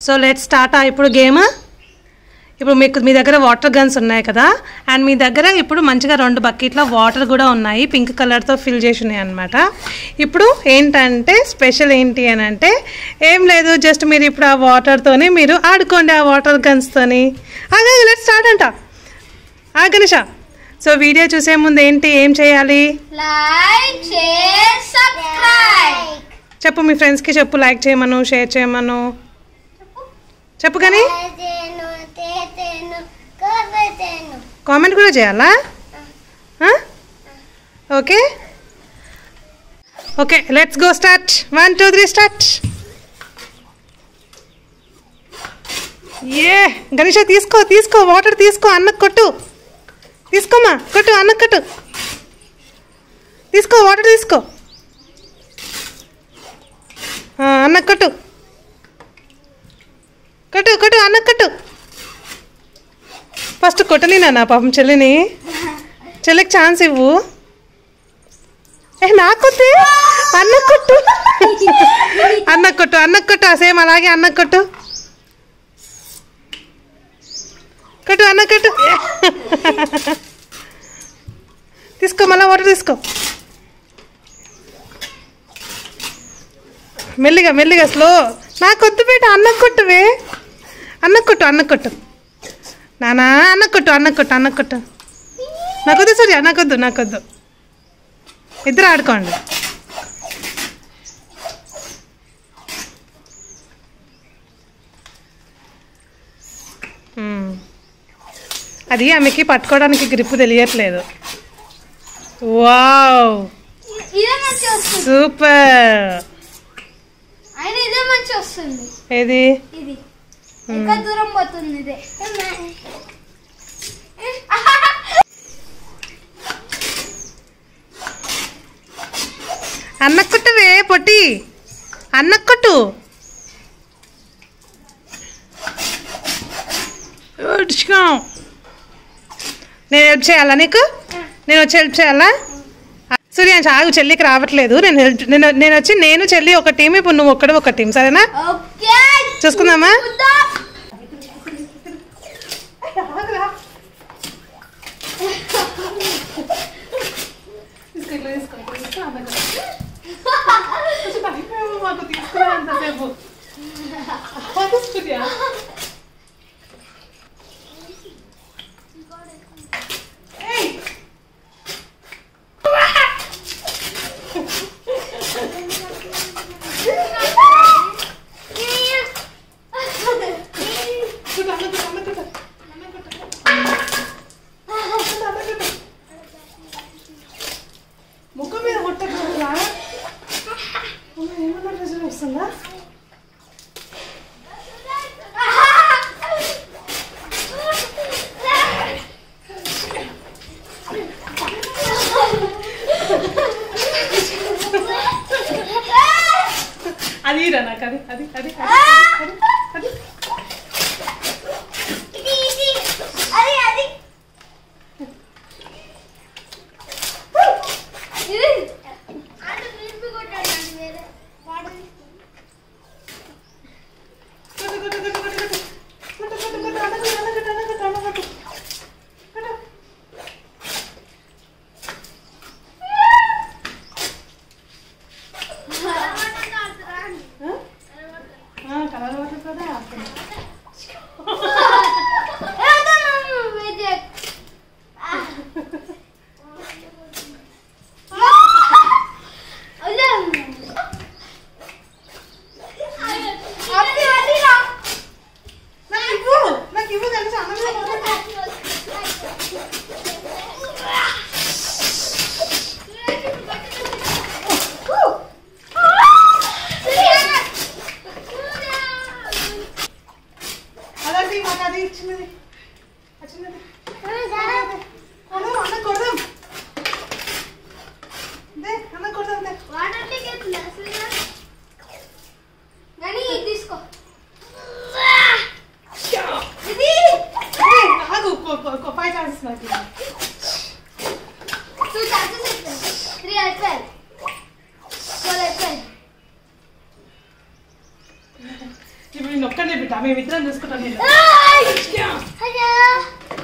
So let start ఇప్పుడు game ఇప్పుడు మీకు మీ దగ్గర వాటర్ గన్స్ ఉన్నాయి కదా అండ్ మీ దగ్గర ఇప్పుడు మంచిగా రెండు బకెట్ల వాటర్ కూడా ఉన్నాయి పింక్ కలర్తో ఫిల్ చేసి ఉన్నాయి అనమాట ఇప్పుడు ఏంటంటే స్పెషల్ ఏంటి అని అంటే ఏం లేదు జస్ట్ మీరు ఇప్పుడు ఆ వాటర్తోని మీరు ఆడుకోండి ఆ వాటర్ గన్స్తోని అదే లెట్ స్టార్ట్ అంట ఆ గణేష సో వీడియో చూసే ముందు ఏంటి ఏం చేయాలి లైక్ షేర్ సబ్స్క్రైబ్ చెప్పు మీ ఫ్రెండ్స్కి చెప్పు లైక్ చేయమను షేర్ చేయమను చెప్పు కానీ తేను తేతేను కబతేను కామెంట్ కూడా చేయాలా ఆ? Okay okay let's go start one two three start ఏ గణేష తీసుకో తీసుకో వాటర్ తీసుకో అన్నకు కొట్టు తీసుకోమా కొట్టు అన్నకు కొట్టు తీసుకో వాటర్ తీసుకో ఆ, అన్నకు కొట్టు కొట్టు కొట్టు అన్నకు కొట్టు ఫస్ట్ కొట్టని నా పాపం చెల్లిని చెల్లికి ఛాన్స్ ఇవ్వు ఏ నాకొద్దే అన్న కొట్టు అన్న కొట్టు అన్న కొట్టు సేమ్ అలాగే అన్న కొట్టు కొట్టు అన్న కొట్టు తీసుకో మళ్ళీ వాటర్ తీసుకో మెల్లిగా మెల్లిగా స్లో నాకొద్దు బేట అన్న కొట్టువే అన్న కొట్టు అన్న కొట్టు నానా అన్న కొట్టు అన్న కొట్టు అన్న కొట్టు నాకొద్దు సూర్య నాకొద్దు నాకొద్దు ఇద్దరు ఆడుకోండి మ్మ్. అది ఆమెకి పట్టుకోవడానికి గ్రిప్ తెలియట్లేదు వావ్ ఇదే మంచి వస్తుంది సూపర్ అయినా ఇదే మంచి వస్తుంది ఏది ఇది ఇంకా దూరం పోతుంది ఇదే అన్న కొట్టువే పొట్టి అన్న కొట్టు ఏడ్చుకో. నేను హెల్ప్ చేయాలా నీకు నేను వచ్చి హెల్ప్ చేయాలా సూర్యాంశ ఆగు చెల్లికి రావట్లేదు నేను హెల్ప్ నేను నేను వచ్చి నేను చెల్లి ఒక టీం ఇప్పుడు నువ్వు ఒక్కడు ఒక టీం సరేనా ఓకే చూసుకుందామా చూద్దాం. ముఖం మీద కొట్టకుండా ఏమన్నా ప్రెషర్ వస్తుందా అది రా నాకు అది అది అది అది, అది ఇది, ఇది. అది, అది. ఇది. ఆడు నిలిపి కొట్టాడు నన్ను వేరే. వాడు కొట్టు, కొట్టు, కొట్టు, కొట్టు, కొట్టు. కొట్టు, కొట్టు, కొట్టు, అనకొట్టు, అనకొట్టు, అనకొట్టు, అనకొట్టు. కొట్టు. ఆ? ఆ, కలర్ వాటర్ కూడా ఆడుతున్నా. ఏ, వద్దమ్మా, వెయిట్ చేయి. వద్దు. అప్పి, వద్దురా. నాకు ఇవ్వు నాకు ఇవ్వు కలిసి అన్నం మీద కొట్టు. అలాంటి మాకు అది చిన్నది ఆ చిన్నది కొడదాం అన్నం కొడదాం దే అన్నం కొడదాం దే కానీ ఇది తీసుకో ఇది ఏయ్, ఆగు ఫైవ్ ఛాన్సెస్ నాకు టూ ఛాన్సెస్ ఇస్తాను త్రీ అయిపోయాయి ఫోర్ అయిపోయాయి ఇప్పుడు నేను ఒక్కడే బిడ్డ మేమిద్దరం చూసుకుంటాం నేను. ఆయ్! అయ్యో